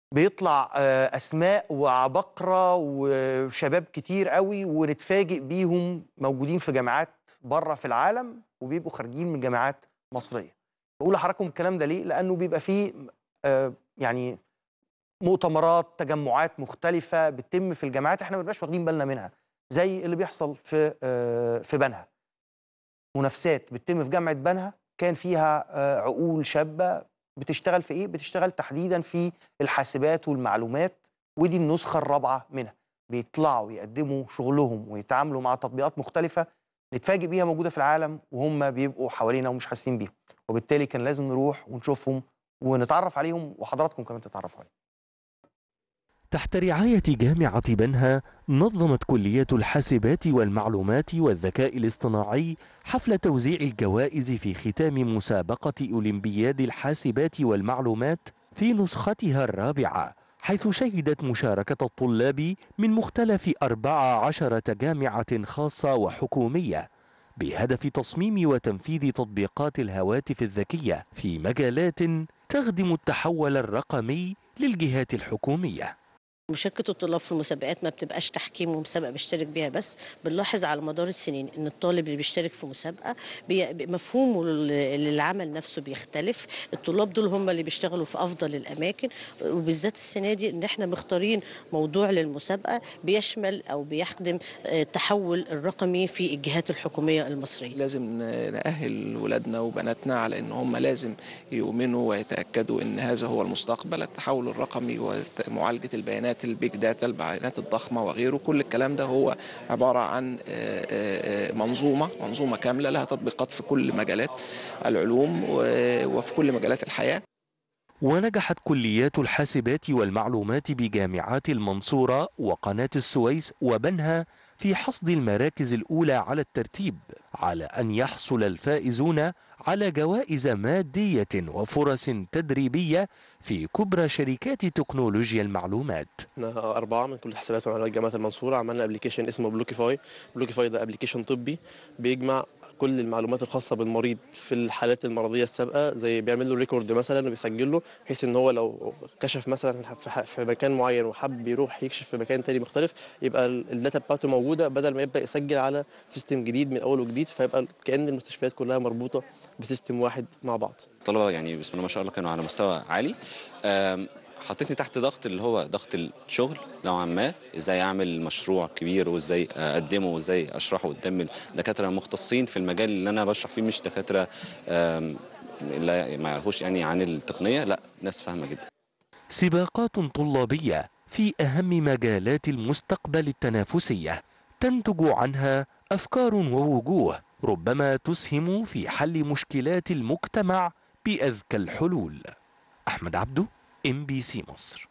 بيطلع آه، اسماء وعبقره وشباب كتير قوي ونتفاجئ بيهم موجودين في جامعات بره في العالم وبيبقوا خارجين من جامعات مصريه بقول لحضراتكم الكلام ده ليه لانه بيبقى فيه آه، يعني مؤتمرات تجمعات مختلفه بتتم في الجامعات احنا ما بنبقاش واخدين بالنا منها زي اللي بيحصل في آه، في بنها منافسات بتتم في جامعه بنها كان فيها آه، عقول شابه بتشتغل في ايه بتشتغل تحديدا في الحاسبات والمعلومات ودي النسخه الرابعه منها بيطلعوا يقدموا شغلهم ويتعاملوا مع تطبيقات مختلفه نتفاجئ بيها موجوده في العالم وهم بيبقوا حوالينا ومش حاسين بيهم وبالتالي كان لازم نروح ونشوفهم ونتعرف عليهم وحضراتكم كمان تتعرفوا عليهم تحت رعاية جامعة بنها نظمت كلية الحاسبات والمعلومات والذكاء الاصطناعي حفل توزيع الجوائز في ختام مسابقة أولمبياد الحاسبات والمعلومات في نسختها الرابعة حيث شهدت مشاركة الطلاب من مختلف أربع عشرة جامعة خاصة وحكومية بهدف تصميم وتنفيذ تطبيقات الهواتف الذكية في مجالات تخدم التحول الرقمي للجهات الحكومية مشاركة الطلاب في المسابقات ما بتبقاش تحكيم ومسابقة بيشترك بيها بس بنلاحظ على مدار السنين ان الطالب اللي بيشترك في مسابقة بي... مفهومه لل- للعمل نفسه بيختلف الطلاب دول هم اللي بيشتغلوا في افضل الاماكن وبالذات السنة دي ان احنا مختارين موضوع للمسابقة بيشمل او بيخدم آه، التحول الرقمي في الجهات الحكومية المصرية لازم ن- نأهل ولادنا وبناتنا على ان هم لازم يؤمنوا ويتأكدوا ان هذا هو المستقبل التحول الرقمي ومعالجة البيانات البيج داتا البيانات الضخمة وغيره كل الكلام ده هو عبارة عن آه، آه، آه، منظومة منظومة كاملة لها تطبيقات في كل مجالات العلوم و- وفي كل مجالات الحياة ونجحت كليات الحاسبات والمعلومات بجامعات المنصورة وقناة السويس وبنها في حصد المراكز الأولى على الترتيب على أن يحصل الفائزون على جوائز مادية وفرص تدريبية في كبرى شركات تكنولوجيا المعلومات احنا أربعة من كل حسابات ومعلومات جامعة المنصورة عملنا ابلكيشن اسمه بلوكيفاي بلوكيفاي ده ابلكيشن طبي بيجمع كل المعلومات الخاصة بالمريض في الحالات المرضية السابقة زي بيعمل له ريكورد مثلا وبيسجل له بحيث ان هو لو كشف مثلا في ح- في مكان معين وحب يروح يكشف في مكان تاني مختلف يبقى ال- الداتا بتاعته موجودة بدل ما يبدأ يسجل على سيستم جديد من أول وجديد فيبقى كأن المستشفيات كلها مربوطة بسيستم واحد مع بعض الطلبه يعني بسم الله ما شاء الله كانوا على مستوى عالي آم، حطيتني تحت ضغط اللي هو ضغط الشغل نوعا ما ازاي اعمل مشروع كبير وازاي اقدمه وازاي اشرحه قدام الدكاتره مختصين في المجال اللي انا بشرح فيه مش دكاتره آم، لا ما يعرفوش يعني عن التقنيه لا ناس فاهمه جدا سباقات طلابية في أهم مجالات المستقبل التنافسية تنتج عنها أفكار ووجوه ربما تسهم في حل مشكلات المجتمع بأذكى الحلول أحمد عبدو ام بي سي مصر